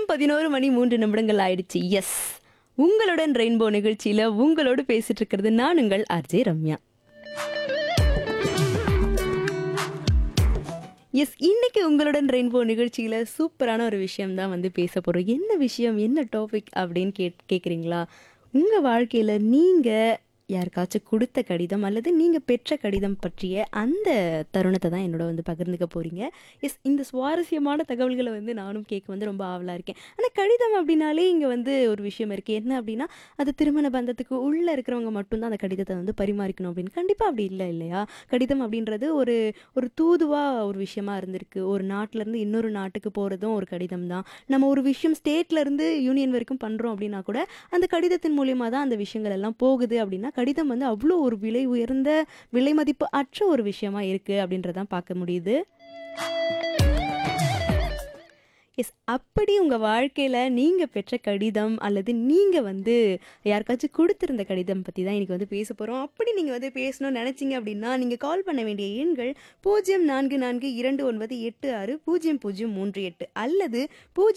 பதினோரு மணி மூன்று நிமிடங்கள் ஆயிடுச்சு எஸ் உங்களுடன் ரெயின்போ நிகழ்ச்சியில உங்களோடு பேசிட்டு இருக்கிறது நான் உங்கள் அர்ஜே ரம்யா எஸ் இன்னைக்கு உங்களுடன் ரெயின்போ நிகழ்ச்சியில சூப்பரான ஒரு விஷயம் தான் வந்து பேச போறோம் என்ன விஷயம் என்ன டாபிக் அப்படின்னு கேட் கேட்குறீங்களா உங்க வாழ்க்கையில நீங்க யாருக்காச்சும் கொடுத்த கடிதம் அல்லது நீங்கள் பெற்ற கடிதம் பற்றிய அந்த தருணத்தை தான் என்னோட வந்து பகிர்ந்துக்க போகிறீங்க எஸ் இந்த சுவாரஸ்யமான தகவல்களை வந்து நானும் கேட்க வந்து ரொம்ப ஆவலாக இருக்கேன் ஆனால் கடிதம் அப்படின்னாலே இங்கே வந்து ஒரு விஷயம் இருக்குது என்ன அப்படின்னா அது திருமண பந்தத்துக்கு உள்ளே இருக்கிறவங்க மட்டும்தான் அந்த கடிதத்தை வந்து பரிமாறிக்கணும் அப்படின்னு கண்டிப்பாக அப்படி இல்லை இல்லையா கடிதம் அப்படின்றது ஒரு ஒரு தூதுவாக ஒரு விஷயமா இருந்திருக்கு ஒரு நாட்டிலேருந்து இன்னொரு நாட்டுக்கு போகிறதும் ஒரு கடிதம் தான் நம்ம ஒரு விஷயம் ஸ்டேட்லேருந்து யூனியன் வரைக்கும் பண்ணுறோம் அப்படின்னா கூட அந்த கடிதத்தின் மூலியமாக தான் அந்த விஷயங்கள் எல்லாம் போகுது அப்படின்னா கடிதம் வந்து அவ்வளோ ஒரு விலை உயர்ந்த விலை மதிப்பு அற்ற ஒரு விஷயமா இருக்குது அப்படின்றதான் பார்க்க முடியுது எஸ் அப்படி உங்கள் வாழ்க்கையில் நீங்கள் பெற்ற கடிதம் அல்லது நீங்கள் வந்து யாருக்காச்சும் கொடுத்துருந்த கடிதம் பற்றி தான் இன்றைக்கி வந்து பேச போகிறோம் அப்படி நீங்கள் வந்து பேசணும்னு நினச்சிங்க அப்படின்னா நீங்கள் கால் பண்ண வேண்டிய எண்கள் பூஜ்ஜியம் நான்கு நான்கு இரண்டு ஒன்பது எட்டு ஆறு பூஜ்ஜியம் பூஜ்ஜியம் மூன்று எட்டு அல்லது பூஜ்ஜியம்